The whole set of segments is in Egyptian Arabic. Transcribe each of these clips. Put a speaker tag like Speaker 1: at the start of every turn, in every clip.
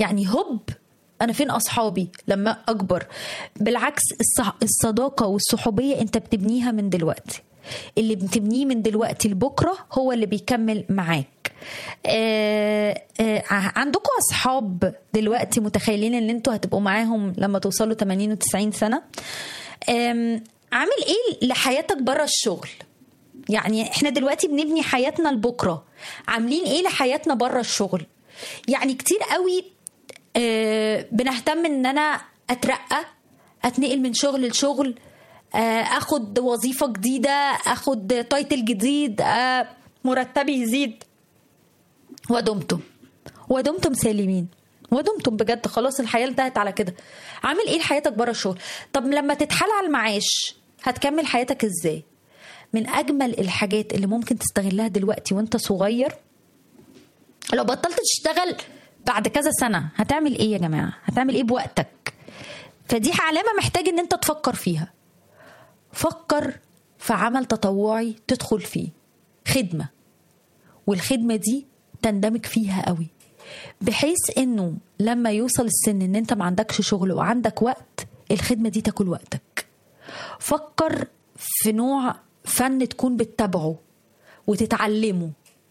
Speaker 1: يعني هوب انا فين اصحابي لما اكبر بالعكس الصح- الصداقه والصحوبيه انت بتبنيها من دلوقتي اللي بتبنيه من دلوقتي لبكره هو اللي بيكمل معاك آه آه عندكم اصحاب دلوقتي متخيلين ان انتوا هتبقوا معاهم لما توصلوا 80 و90 سنه آم، عامل ايه لحياتك بره الشغل يعني احنا دلوقتي بنبني حياتنا لبكره عاملين ايه لحياتنا بره الشغل يعني كتير قوي آه، بنهتم ان انا اترقى اتنقل من شغل لشغل آه، اخد وظيفه جديده اخد تايتل جديد آه، مرتبي يزيد ودمتم ودمتم سالمين ودمتم بجد خلاص الحياه انتهت على كده عامل ايه لحياتك بره الشغل طب لما تتحال على المعاش هتكمل حياتك ازاي من اجمل الحاجات اللي ممكن تستغلها دلوقتي وانت صغير لو بطلت تشتغل بعد كذا سنه هتعمل ايه يا جماعه هتعمل ايه بوقتك فدي علامه محتاج ان انت تفكر فيها فكر في عمل تطوعي تدخل فيه خدمه والخدمه دي تندمج فيها قوي بحيث انه لما يوصل السن ان انت ما عندكش شغل وعندك وقت الخدمه دي تاكل وقتك فكر في نوع فن تكون بتتابعه وتتعلمه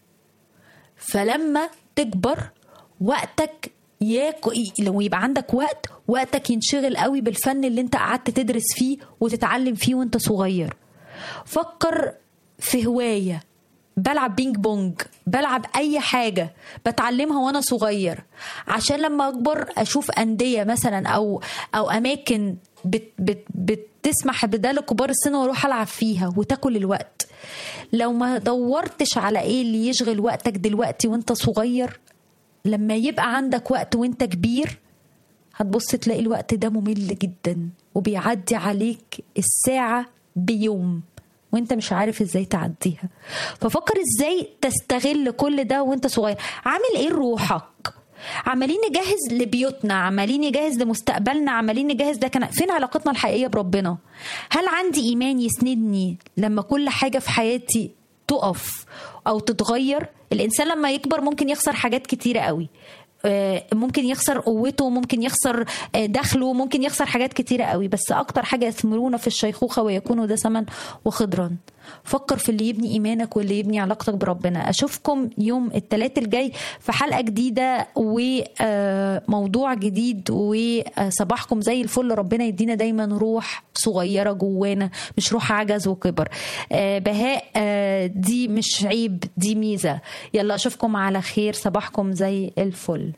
Speaker 1: فلما تكبر وقتك ياكل لو يبقى عندك وقت وقتك ينشغل قوي بالفن اللي انت قعدت تدرس فيه وتتعلم فيه وانت صغير فكر في هواية بلعب بينج بونج بلعب اي حاجة بتعلمها وانا صغير عشان لما اكبر اشوف اندية مثلا او او اماكن بت بت بتسمح بده لكبار السن واروح العب فيها وتاكل الوقت لو ما دورتش على ايه اللي يشغل وقتك دلوقتي وانت صغير لما يبقى عندك وقت وانت كبير هتبص تلاقي الوقت ده ممل جدا وبيعدي عليك الساعة بيوم وانت مش عارف ازاي تعديها ففكر ازاي تستغل كل ده وانت صغير عامل ايه لروحك عمالين نجهز لبيوتنا عمالين نجهز لمستقبلنا عمالين نجهز ده كان فين علاقتنا الحقيقيه بربنا هل عندي ايمان يسندني لما كل حاجه في حياتي تقف او تتغير الانسان لما يكبر ممكن يخسر حاجات كتيره قوي آه، ممكن يخسر قوته ممكن يخسر آه، دخله ممكن يخسر حاجات كتيرة قوي بس أكتر حاجة يثمرون في الشيخوخة ويكونوا دسما وخضرا فكر في اللي يبني إيمانك واللي يبني علاقتك بربنا أشوفكم يوم الثلاث الجاي في حلقة جديدة وموضوع جديد وصباحكم زي الفل ربنا يدينا دايما روح صغيرة جوانا مش روح عجز وكبر آه، بهاء آه، دي مش عيب دي ميزة يلا أشوفكم على خير صباحكم زي الفل